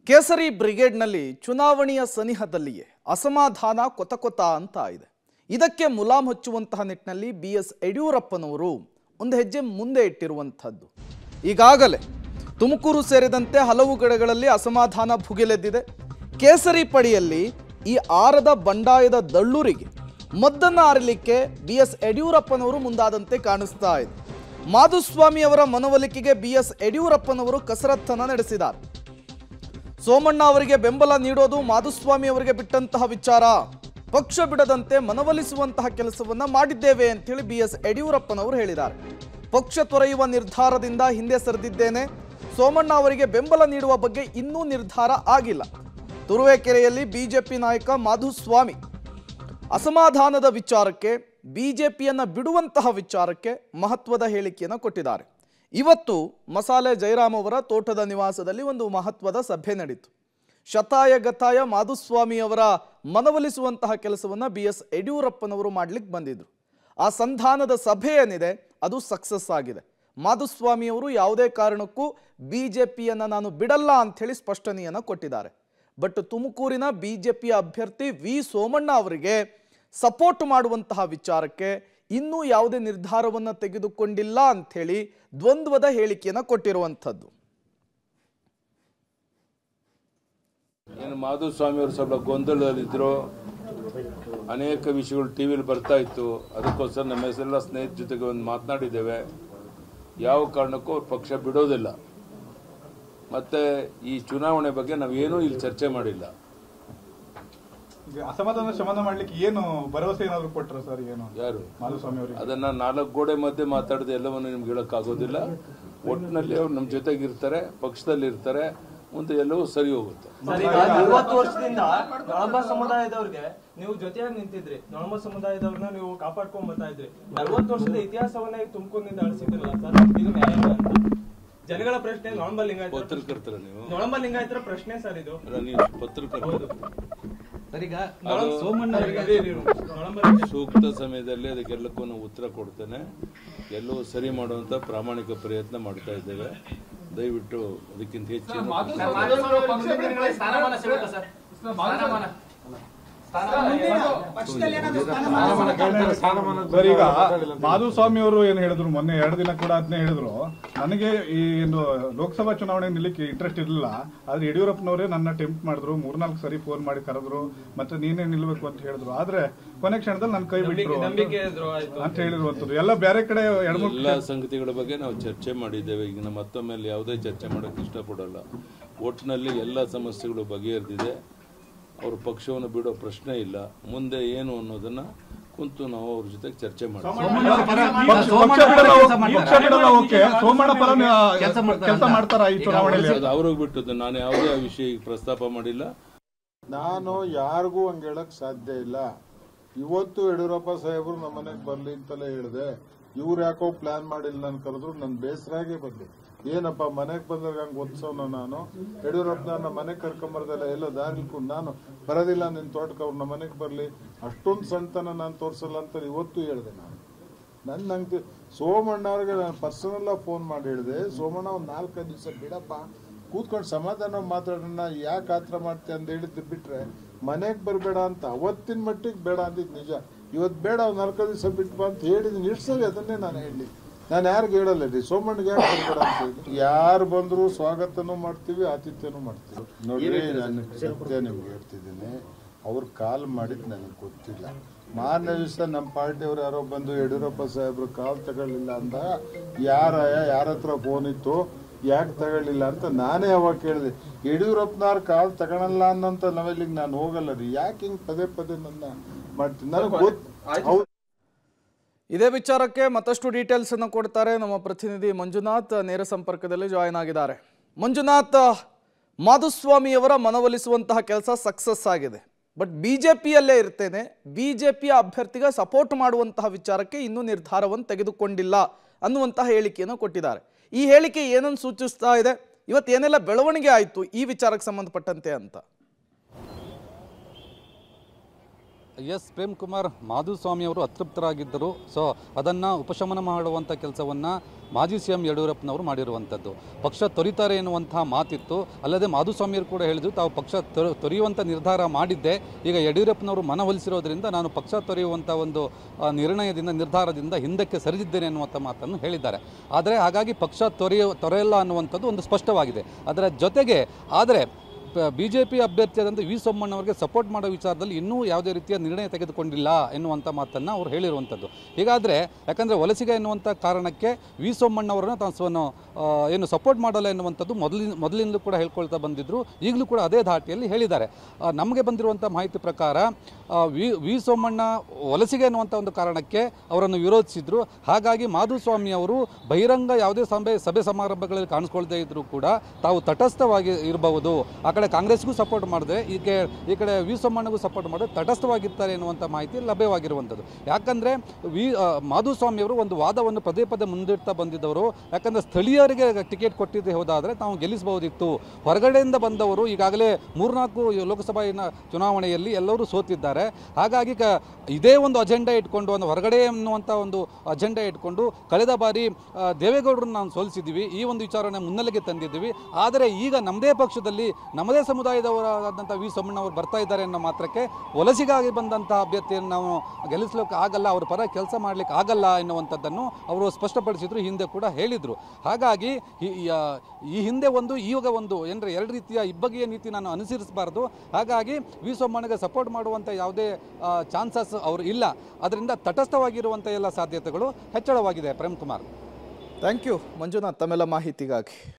ಕೇಸರಿ ಬ್ರಿಗೇಡ್ನಲ್ಲಿ ಚುನಾವಣೆಯ ಸನಿಹದಲ್ಲಿಯೇ ಅಸಮಾಧಾನ ಕೊತ ಕೊತ ಅಂತ ಇದೆ ಇದಕ್ಕೆ ಮುಲಾಮ್ ಹಚ್ಚುವಂತಹ ನಿಟ್ಟಿನಲ್ಲಿ ಬಿ ಎಸ್ ಯಡಿಯೂರಪ್ಪನವರು ಒಂದು ಹೆಜ್ಜೆ ಮುಂದೆ ಇಟ್ಟಿರುವಂಥದ್ದು ಈಗಾಗಲೇ ತುಮಕೂರು ಸೇರಿದಂತೆ ಹಲವು ಕಡೆಗಳಲ್ಲಿ ಅಸಮಾಧಾನ ಭುಗಿಲೆದ್ದಿದೆ ಕೇಸರಿ ಪಡಿಯಲ್ಲಿ ಈ ಆರದ ಬಂಡಾಯದ ದಳ್ಳೂರಿಗೆ ಮದ್ದನ್ನು ಆರಲಿಕ್ಕೆ ಬಿ ಎಸ್ ಯಡಿಯೂರಪ್ಪನವರು ಮುಂದಾದಂತೆ ಕಾಣಿಸ್ತಾ ಇದೆ ಮಾಧುಸ್ವಾಮಿ ಅವರ ಮನವೊಲಿಕೆಗೆ ಬಿ ಎಸ್ ಯಡಿಯೂರಪ್ಪನವರು ಕಸರತ್ತನ್ನು ನಡೆಸಿದ್ದಾರೆ ಸೋಮಣ್ಣ ಅವರಿಗೆ ಬೆಂಬಲ ನೀಡೋದು ಮಾಧುಸ್ವಾಮಿ ಅವರಿಗೆ ಬಿಟ್ಟಂತಹ ವಿಚಾರ ಪಕ್ಷ ಬಿಡದಂತೆ ಮನವೊಲಿಸುವಂತಹ ಕೆಲಸವನ್ನ ಮಾಡಿದ್ದೇವೆ ಅಂತೇಳಿ ಬಿ ಎಸ್ ಯಡಿಯೂರಪ್ಪನವರು ಹೇಳಿದ್ದಾರೆ ಪಕ್ಷ ತೊರೆಯುವ ನಿರ್ಧಾರದಿಂದ ಹಿಂದೆ ಸರಿದಿದ್ದೇನೆ ಸೋಮಣ್ಣ ಅವರಿಗೆ ಬೆಂಬಲ ನೀಡುವ ಬಗ್ಗೆ ಇನ್ನೂ ನಿರ್ಧಾರ ಆಗಿಲ್ಲ ತುರುವೇಕೆರೆಯಲ್ಲಿ ಬಿಜೆಪಿ ನಾಯಕ ಮಾಧುಸ್ವಾಮಿ ಅಸಮಾಧಾನದ ವಿಚಾರಕ್ಕೆ ಬಿಜೆಪಿಯನ್ನ ಬಿಡುವಂತಹ ವಿಚಾರಕ್ಕೆ ಮಹತ್ವದ ಹೇಳಿಕೆಯನ್ನು ಕೊಟ್ಟಿದ್ದಾರೆ ಇವತ್ತು ಮಸಾಲೆ ಜಯರಾಮ್ ಅವರ ತೋಟದ ನಿವಾಸದಲ್ಲಿ ಒಂದು ಮಹತ್ವದ ಸಭೆ ನಡೀತು ಶತಾಯ ಗತಾಯ ಮಾಧುಸ್ವಾಮಿ ಅವರ ಮನವೊಲಿಸುವಂತಹ ಕೆಲಸವನ್ನ ಬಿ ಎಸ್ ಯಡಿಯೂರಪ್ಪನವರು ಮಾಡ್ಲಿಕ್ಕೆ ಬಂದಿದ್ರು ಆ ಸಂಧಾನದ ಸಭೆ ಏನಿದೆ ಅದು ಸಕ್ಸಸ್ ಆಗಿದೆ ಮಾಧುಸ್ವಾಮಿ ಅವರು ಯಾವುದೇ ಕಾರಣಕ್ಕೂ ಬಿಜೆಪಿಯನ್ನ ನಾನು ಬಿಡಲ್ಲ ಅಂಥೇಳಿ ಸ್ಪಷ್ಟನೆಯನ್ನ ಕೊಟ್ಟಿದ್ದಾರೆ ಬಟ್ ತುಮಕೂರಿನ ಬಿಜೆಪಿಯ ಅಭ್ಯರ್ಥಿ ವಿ ಸೋಮಣ್ಣ ಅವರಿಗೆ ಸಪೋರ್ಟ್ ಮಾಡುವಂತಹ ವಿಚಾರಕ್ಕೆ ಇನ್ನೂ ಯಾವುದೇ ನಿರ್ಧಾರವನ್ನು ತೆಗೆದುಕೊಂಡಿಲ್ಲ ಅಂಥೇಳಿ ದ್ವಂದ್ವದ ಹೇಳಿಕೆಯನ್ನು ಕೊಟ್ಟಿರುವಂಥದ್ದು ಏನು ಮಾಧುಸ್ವಾಮಿ ಅವರು ಸ್ವಲ್ಪ ಗೊಂದಲದಲ್ಲಿದ್ದರು ಅನೇಕ ವಿಷಯಗಳು ಟಿ ವಿಲಿ ಬರ್ತಾ ಇತ್ತು ಅದಕ್ಕೋಸ್ಕರ ನಮ್ಮ ಹೆಸರೆಲ್ಲ ಸ್ನೇಹಿತರ ಜೊತೆಗೆ ಒಂದು ಮಾತನಾಡಿದ್ದೇವೆ ಯಾವ ಕಾರಣಕ್ಕೂ ಅವ್ರ ಪಕ್ಷ ಬಿಡೋದಿಲ್ಲ ಮತ್ತೆ ಈ ಚುನಾವಣೆ ಬಗ್ಗೆ ನಾವೇನೂ ಇಲ್ಲಿ ಚರ್ಚೆ ಮಾಡಿಲ್ಲ ಈಗ ಅಸಮಾಧಾನ ಶಮನ ಮಾಡ್ಲಿಕ್ಕೆ ಏನು ಭರವಸೆ ಏನಾದ್ರು ಕೊಟ್ರ ಸರ್ ಏನು ಯಾರು ಮಾಧುಸ್ವಾಮಿ ಅವರಿಗೆ ಅದನ್ನ ನಾಲ್ಕು ಗೋಡೆ ಮಧ್ಯೆ ಮಾತಾಡದೆ ಎಲ್ಲವನ್ನು ನಿಮ್ಗೆ ಹೇಳೋಕ್ಕಾಗೋದಿಲ್ಲ ಒಟ್ಟಿನಲ್ಲಿ ಅವ್ರು ನಮ್ಮ ಜೊತೆಗೆ ಇರ್ತಾರೆ ಪಕ್ಷದಲ್ಲಿ ಇರ್ತಾರೆ ಮುಂದೆ ಎಲ್ಲವೂ ಸರಿ ಹೋಗುತ್ತೆ ಸರ್, ಈಗ ನಲವತ್ತು ವರ್ಷದಿಂದ ನಳಂಬ ಸಮುದಾಯದವ್ರಿಗೆ ನೀವು ಜೊತೆಯಾಗಿ ನಿಂತಿದ್ರಿ ನಳಂಬ ಸಮುದಾಯದವ್ರನ್ನ ನೀವು ಕಾಪಾಡ್ಕೊಂಡ್ ಬರ್ತಾ ಇದ್ರಿ ನಲವತ್ತು ವರ್ಷದ ಇತಿಹಾಸವನ್ನೇ ತುಮಕೂರಿನಿಂದ ಅಳಿಸಿದ್ರಲ್ಲ ಸರ್ ಇದು ನ್ಯಾಯ ಅಂತ ಜನಗಳ ಪ್ರಶ್ನೆ ನಳಂಬ ಲಿಂಗಾಯತ ಪತ್ರಕರ್ತರ ನೀವು ನಳಂಬ ಲಿಂಗಾಯತರ ಪ್ರಶ್ನೆ ಸರ್ ಇದು ಅಲ್ಲ, ನೀವು ಪತ್ರಕರ್ತರು ಸರ್ ಈಗ ಅದು ಸೋಮಣ್ಣ ಅವರಿಗೆ ಇರಿ, ಇರಿ, ಇರಿ. ನಳಂಬ ಲಿಂಗಾಯತ ಸೂಕ್ತ ಸಮಯದಲ್ಲಿ ಅದಕ್ಕೆಲ್ಲಕ್ಕೂ ನಾವು ಉತ್ತರ ಕೊಡ್ತೇನೆ ಎಲ್ಲವೂ ಸರಿ ಮಾಡುವಂತ ಪ್ರಾಮಾಣಿಕ ಪ್ರಯತ್ನ ಮಾಡ್ತಾ ಇದ್ದೇವೆ ದಯವಿಟ್ಟು ಅದಕ್ಕಿಂತ ಹೆಚ್ಚಿನ ಸ್ಥಾನಮಾನ ಸಿಗುತ್ತಾ ಸರ್ ಸ್ಥಾನಮಾನ ಸರ್ ಈಗ ಮಾಧುಸ್ವಾಮಿ ಅವರು ಏನ್ ಹೇಳಿದ್ರು ಮೊನ್ನೆ ಎರಡು ದಿನ ಕೂಡ ಅದನ್ನೇ ಹೇಳಿದ್ರು ನನಗೆ ಈ ಒಂದು ಲೋಕಸಭಾ ಚುನಾವಣೆ ನಿಲ್ಲಕ್ಕೆ ಇಂಟ್ರೆಸ್ಟ್ ಇರಲಿಲ್ಲ ಆದ್ರೆ ಯಡಿಯೂರಪ್ಪನವರೇ ನನ್ನ ಟೆಂಪ್ಟ್ ಮಾಡಿದ್ರು ಮೂರ್ನಾಲ್ಕು ಸರಿ ಫೋನ್ ಮಾಡಿ ಕರೆದ್ರು ಮತ್ತೆ ನೀನೇ ನಿಲ್ಬೇಕು ಅಂತ ಹೇಳಿದ್ರು ಆದ್ರೆ ಕೊನೆ ಕ್ಷಣದಲ್ಲಿ ನನ್ನ ಕೈ ಬಿಟ್ಟರು ನಂಬಿಕೆ ದ್ರೋಹ ಆಯ್ತು ಅಂತ ಹೇಳಿರುವಂತದ್ದು ಎಲ್ಲ ಬೇರೆ ಕಡೆ ಎರಡು ಮೂರು ಎಲ್ಲ ಸಂಗತಿಗಳ ಬಗ್ಗೆ ನಾವು ಚರ್ಚೆ ಮಾಡಿದ್ದೇವೆ ಈಗ ನಮ್ಮ ಮತ್ತೊಮ್ಮೆ ಯಾವುದೇ ಚರ್ಚೆ ಮಾಡೋಕೆ ಇಷ್ಟಪಡಲ್ಲ ಒಟ್ಟಿನಲ್ಲಿ ಎಲ್ಲ ಸಮಸ್ಯೆಗಳು ಬಗೆಹರಿದಿದೆ ಅವ್ರ ಪಕ್ಷವನ್ನು ಬಿಡೋ ಪ್ರಶ್ನೆ ಇಲ್ಲ ಮುಂದೆ ಏನು ಅನ್ನೋದನ್ನ ಕುಂತು ನಾವು ಅವ್ರ ಜೊತೆಗೆ ಚರ್ಚೆ ಮಾಡ್ತೀವಿ ಪಕ್ಷ ಪಕ್ಷ ಬಿಡಲ್ಲ ಪಕ್ಷ ಬಿಡಲ್ಲ ಓಕೆ ಸೋಮಣ್ಣ ಪರ ಕೆಲ್ಸ ಮಾಡ್ತಾರಾ ಕೆಲಸ ಮಾಡ್ತಾರ ಈ ಚುನಾವಣೆಯಲ್ಲಿ ಅದು ಅವ್ರಿಗೆ ಬಿಟ್ಟದ್ದು ನಾನು ಯಾವುದೇ ಆ ವಿಷಯ ಈಗ ಪ್ರಸ್ತಾಪ ಮಾಡಿಲ್ಲ ನಾನು ಯಾರಿಗೂ ಹಂಗೆ ಹೇಳಕ್ ಸಾಧ್ಯ ಇಲ್ಲ ಇವತ್ತು ಯಡಿಯೂರಪ್ಪ ಸಾಹೇಬರು ನಮ್ಮ ಮನೆಗೆ ಬರ್ಲಿ ಅಂತಲೇ ಹೇಳಿದೆ ಇವ್ರು ಯಾಕೋ ಪ್ಲಾನ್ ಮಾಡಿಲ್ಲ ನಾನು ಕರೆದ್ರು ನನ್ ಬೇಸರಾಗೆ ಬಂದೆ ಏನಪ್ಪ ಮನೆಗೆ ಬಂದಾಗ ಹಂಗೆ ಒತ್ಸವನ ನಾನು ಯಡಿಯೂರಪ್ಪನ ಮನೆಗೆ ಕರ್ಕೊಂಬರ್ದಲ್ಲ ಎಲ್ಲ ದಾರಿ ನಾನು ಬರೋದಿಲ್ಲ ನಿನ್ ತೋಟಕ್ಕೆ ಅವ್ರು ನಮ್ಮ ಮನೆಗೆ ಬರ್ಲಿ ಅಷ್ಟೊಂದು ಸಣ್ಣತನ ನಾನು ತೋರ್ಸಲ್ಲ ಅಂತ ಇವತ್ತು ಹೇಳಿದೆ ನಾನು ನನ್ನ ನಂಗೆ ಸೋಮಣ್ಣ ಅವ್ರಿಗೆ ನಾನು ಪರ್ಸನಲ್ಲ ಫೋನ್ ಮಾಡಿ ಹೇಳಿದೆ ಸೋಮಣ್ಣ ಒಂದು ನಾಲ್ಕೈದು ದಿವಸ ಬಿಡಪ್ಪ ಕೂತ್ಕೊಂಡು ಸಮಾಧಾನ ಮಾತಾಡೋಣ ಯಾಕೆ ಆತರ ಮಾಡ್ತೆ ಅಂತ ಹೇಳಿದ್ದು ಬಿಟ್ರೆ ಮನೆಗೆ ಬರಬೇಡ ಅಂತ ಅವತ್ತಿನ ಮಟ್ಟಿಗೆ ಬೇಡ ಅಂದಿದ್ದು ನಿಜ ಇವತ್ತು ಬೇಡ ಒಂದು ನಾಲ್ಕೈದು ದಿವಸ ಬಿಟ್ಟು ಬಾ ಅಂತ ಹೇಳಿದ್ದೀನಿ ಇಡ್ಸಲಿ ಅದನ್ನೇ ನಾನು ಹೇಳಿ ನಾನು ಯಾರಿಗೆ ಹೇಳಲ್ಲ ರೀ ಸೋಮಣ್ಣಗೆ ಯಾಕೆ ಬರಬೇಡ ಅಂತ ಹೇಳಿ ಯಾರು ಬಂದರೂ ಸ್ವಾಗತನೂ ಮಾಡ್ತೀವಿ ಆತಿಥ್ಯನೂ ಮಾಡ್ತೀವಿ ನೋಡ್ರಿ ನಾನು ಸತ್ಯ ನಿಮ್ಗೆ ಹೇಳ್ತಿದ್ದೀನಿ ಅವ್ರು ಕಾಲ್ ಮಾಡಿದ್ದು ನನಗೆ ಗೊತ್ತಿಲ್ಲ ಮಾರನೇ ದಿವಸ ನಮ್ಮ ಪಾರ್ಟಿಯವ್ರು ಯಾರೋ ಬಂದು ಯಡಿಯೂರಪ್ಪ ಸಾಹೇಬ್ರು ಕಾಲ್ ತಗೊಳ್ಳಿಲ್ಲ ಅಂದ ಯಾರ ಯಾರ ಹತ್ರ ಫೋನ್ ಇತ್ತು ಯಾಕೆ ತಗೊಳ್ಳಿಲ್ಲ ಅಂತ ನಾನೇ ಅವಾಗ ಕೇಳಿದೆ ಯಡಿಯೂರಪ್ಪನವ್ರ ಕಾಲ್ ತಗೊಳಲ್ಲ ಅನ್ನೋಂಥ ಲೆವೆಲಿಗೆ ನಾನು ಹೋಗಲ್ಲ ರೀ ಯಾಕೆ ಹಿಂಗೆ ಪದೇ ಪದೇ ನನ್ನ ಮಾಡ್ತೀನಿ ನನಗೆ ಗೊತ್ತು ಅವ್ರು ಇದೇ ವಿಚಾರಕ್ಕೆ ಮತ್ತಷ್ಟು ಡೀಟೇಲ್ಸ್ ಅನ್ನು ಕೊಡ್ತಾರೆ ನಮ್ಮ ಪ್ರತಿನಿಧಿ ಮಂಜುನಾಥ್ ನೇರ ಸಂಪರ್ಕದಲ್ಲಿ ಜಾಯಿನ್ ಆಗಿದ್ದಾರೆ ಮಂಜುನಾಥ್ ಮಾಧುಸ್ವಾಮಿಯವರ ಮನವೊಲಿಸುವಂತಹ ಕೆಲಸ ಸಕ್ಸಸ್ ಆಗಿದೆ ಬಟ್ ಬಿ ಜೆ ಪಿಯಲ್ಲೇ ಇರ್ತೇನೆ ಬಿ ಜೆ ಪಿಯ ಅಭ್ಯರ್ಥಿಗೆ ಸಪೋರ್ಟ್ ಮಾಡುವಂತಹ ವಿಚಾರಕ್ಕೆ ಇನ್ನೂ ನಿರ್ಧಾರವನ್ನು ತೆಗೆದುಕೊಂಡಿಲ್ಲ ಅನ್ನುವಂತಹ ಹೇಳಿಕೆಯನ್ನು ಕೊಟ್ಟಿದ್ದಾರೆ ಈ ಹೇಳಿಕೆ ಏನನ್ನು ಸೂಚಿಸ್ತಾ ಇದೆ ಇವತ್ತು ಏನೆಲ್ಲ ಬೆಳವಣಿಗೆ ಆಯಿತು ಈ ವಿಚಾರಕ್ಕೆ ಸಂಬಂಧಪಟ್ಟಂತೆ ಅಂತ ಎಸ್ ಪ್ರೇಮ್ ಕುಮಾರ್ ಮಾಧುಸ್ವಾಮಿ ಅವರು ಅತೃಪ್ತರಾಗಿದ್ದರು ಸೊ ಅದನ್ನು ಉಪಶಮನ ಮಾಡುವಂಥ ಕೆಲಸವನ್ನು ಮಾಜಿ ಸಿ ಎಂ ಯಡಿಯೂರಪ್ಪನವರು ಮಾಡಿರುವಂಥದ್ದು ಪಕ್ಷ ತೊರಿತಾರೆ ಎನ್ನುವಂತಹ ಮಾತಿತ್ತು ಅಲ್ಲದೆ ಮಾಧುಸ್ವಾಮಿಯವರು ಕೂಡ ಹೇಳಿದ್ರು ತಾವು ಪಕ್ಷ ತೊರೆ- ತೊರೆಯುವಂಥ ನಿರ್ಧಾರ ಮಾಡಿದ್ದೆ ಈಗ ಯಡಿಯೂರಪ್ಪನವರು ಮನವೊಲಿಸಿರೋದ್ರಿಂದ ನಾನು ಪಕ್ಷ ತೊರೆಯುವಂಥ ಒಂದು ಆ, ನಿರ್ಣಯದಿಂದ ನಿರ್ಧಾರದಿಂದ ಹಿಂದಕ್ಕೆ ಸರಿದಿದ್ದೇನೆ ಅನ್ನುವಂಥ ಮಾತನ್ನು ಹೇಳಿದ್ದಾರೆ ಆದರೆ ಹಾಗಾಗಿ ಪಕ್ಷ ತೊರೆಯ ತೊರೆಯಲ್ಲ ಅನ್ನುವಂಥದ್ದು ಒಂದು ಸ್ಪಷ್ಟವಾಗಿದೆ ಅದರ ಜೊತೆಗೆ ಆದರೆ ಬಿ ಜೆ ಪಿ ಅಭ್ಯರ್ಥಿಯಾದಂಥ ವಿ ಸೋಮಣ್ಣವರಿಗೆ ಸಪೋರ್ಟ್ ಮಾಡೋ ವಿಚಾರದಲ್ಲಿ ಇನ್ನೂ ಯಾವುದೇ ರೀತಿಯ ನಿರ್ಣಯ ತೆಗೆದುಕೊಂಡಿಲ್ಲ ಎನ್ನುವಂಥ ಮಾತನ್ನು ಅವರು ಹೇಳಿರುವಂಥದ್ದು ಹೀಗಾದರೆ ಯಾಕಂದರೆ ವಲಸಿಗ ಎನ್ನುವಂಥ ಕಾರಣಕ್ಕೆ ವಿ ಸೋಮಣ್ಣವರನ್ನು ತಾನು ಸ್ವನ್ನು ಆ, ಏನು ಸಪೋರ್ಟ್ ಮಾಡಲ್ಲ ಎನ್ನುವಂಥದ್ದು ಮೊದಲಿನ ಮೊದಲಿಂದಲೂ ಕೂಡ ಹೇಳ್ಕೊಳ್ತಾ ಬಂದಿದ್ದರು ಈಗಲೂ ಕೂಡ ಅದೇ ಧಾಟಿಯಲ್ಲಿ ಹೇಳಿದ್ದಾರೆ ಆ, ನಮಗೆ ಬಂದಿರುವಂಥ ಮಾಹಿತಿ ಪ್ರಕಾರ ಆ, ವಿ ವಿ ಸೋಮಣ್ಣ ವಲಸಿಗೆ ಎನ್ನುವಂಥ ಒಂದು ಕಾರಣಕ್ಕೆ ಅವರನ್ನು ವಿರೋಧಿಸಿದ್ರು ಹಾಗಾಗಿ ಮಾಧುಸ್ವಾಮಿ ಅವರು ಬಹಿರಂಗ ಯಾವುದೇ ಸಭೆ ಸಭೆ ಸಮಾರಂಭಗಳಲ್ಲಿ ಕಾಣಿಸ್ಕೊಳ್ದೇ ಇದ್ದರೂ ಕೂಡ ತಾವು ತಟಸ್ಥವಾಗಿ ಇರಬಹುದು ಆ ಕಡೆ ಕಾಂಗ್ರೆಸ್ಗೂ ಸಪೋರ್ಟ್ ಮಾಡಿದ್ರೆ ಈ ಕೆ ಈ ಕಡೆ ವಿ ಸೋಮಣ್ಣಗೂ ಸಪೋರ್ಟ್ ಮಾಡಿದ್ರೆ ತಟಸ್ಥವಾಗಿರ್ತಾರೆ ಎನ್ನುವಂಥ ಮಾಹಿತಿ ಲಭ್ಯವಾಗಿರುವಂಥದ್ದು ಯಾಕಂದರೆ ವಿ ಆ, ಮಾಧುಸ್ವಾಮಿ ಅವರು ಒಂದು ವಾದವನ್ನು ಪದೇ ಪದೇ ಮುಂದಿಡ್ತಾ ಬಂದಿದ್ದವರು ಯಾಕಂದರೆ ಸ್ಥಳೀಯರಿಗೆ ಟಿಕೆಟ್ ಕೊಟ್ಟಿದ್ದೇ ಹೋದಾದರೆ ತಾವು ಗೆಲ್ಲಿಸಬಹುದಿತ್ತು ಹೊರಗಡೆಯಿಂದ ಬಂದವರು ಈಗಾಗಲೇ ಮೂರ್ನಾಲ್ಕು ಲೋಕಸಭಾ ಇನ- ಚುನಾವಣೆಯಲ್ಲಿ ಎಲ್ಲರೂ ಸೋತಿದ್ದಾರೆ ಹಾಗಾಗಿ ಕ ಇದೇ ಒಂದು ಅಜೆಂಡಾ ಇಟ್ಕೊಂಡು ಒಂದು ಹೊರಗಡೆ ಎನ್ನುವಂಥ ಒಂದು ಅಜೆಂಡಾ ಇಟ್ಕೊಂಡು ಕಳೆದ ಬಾರಿ ಆ, ದೇವೇಗೌಡರನ್ನ ನಾವು ಸೋಲಿಸಿದ್ದೀವಿ ಈ ಒಂದು ವಿಚಾರವನ್ನು ಮುನ್ನೆಲೆಗೆ ತಂದಿದ್ದೀವಿ ಆದರೆ ಈಗ ನಮ್ಮದೇ ಪಕ್ಷದಲ್ಲಿ ನಮ್ಮದೇ ಸಮುದಾಯದವರಾದಂಥ ವಿ ಸೋಮಣ್ಣವರು ಬರ್ತಾ ಇದ್ದಾರೆ ಅನ್ನೋ ಮಾತ್ರಕ್ಕೆ ವಲಸಿಗಾಗಿ ಬಂದಂಥ ಅಭ್ಯರ್ಥಿಯನ್ನು ನಾವು ಗೆಲ್ಲಿಸ್ಲಿಕ್ಕೆ ಆಗಲ್ಲ ಅವ್ರ ಪರ ಕೆಲಸ ಮಾಡಲಿಕ್ಕೆ ಆಗಲ್ಲ ಎನ್ನುವಂಥದ್ದನ್ನು ಅವರು ಸ್ಪಷ್ಟಪಡಿಸಿದ್ರು ಹಿಂದೆ ಕೂಡ ಹೇಳಿದರು ಹಾಗಾಗಿ ಈ- ಈ, ಆ, ಈ ಹಿಂದೆ ಒಂದು ಈಗ ಒಂದು ಏನಂದ್ರೆ ಎರಡು ರೀತಿಯ ಇಬ್ಬಗೆಯ ನೀತಿ ನಾನು ಅನುಸರಿಸಬಾರ್ದು ಹಾಗಾಗಿ ವಿ ಸೋಮಣ್ಣಗೆ ಸಪೋರ್ಟ್ ಮಾಡುವಂಥ ಯಾವುದೇ ಚಾನ್ಸಸ್ ಅವರು ಇಲ್ಲ ಅದರಿಂದ ತಟಸ್ಥವಾಗಿರುವಂಥ ಎಲ್ಲ ಸಾಧ್ಯತೆಗಳು ಹೆಚ್ಚಳವಾಗಿದೆ ಪ್ರೇಮ್ ಕುಮಾರ್ ಥ್ಯಾಂಕ್ ಯು ಮಂಜುನಾಥ್ ತಮ್ಮೆಲ್ಲ ಮಾಹಿತಿಗಾಗಿ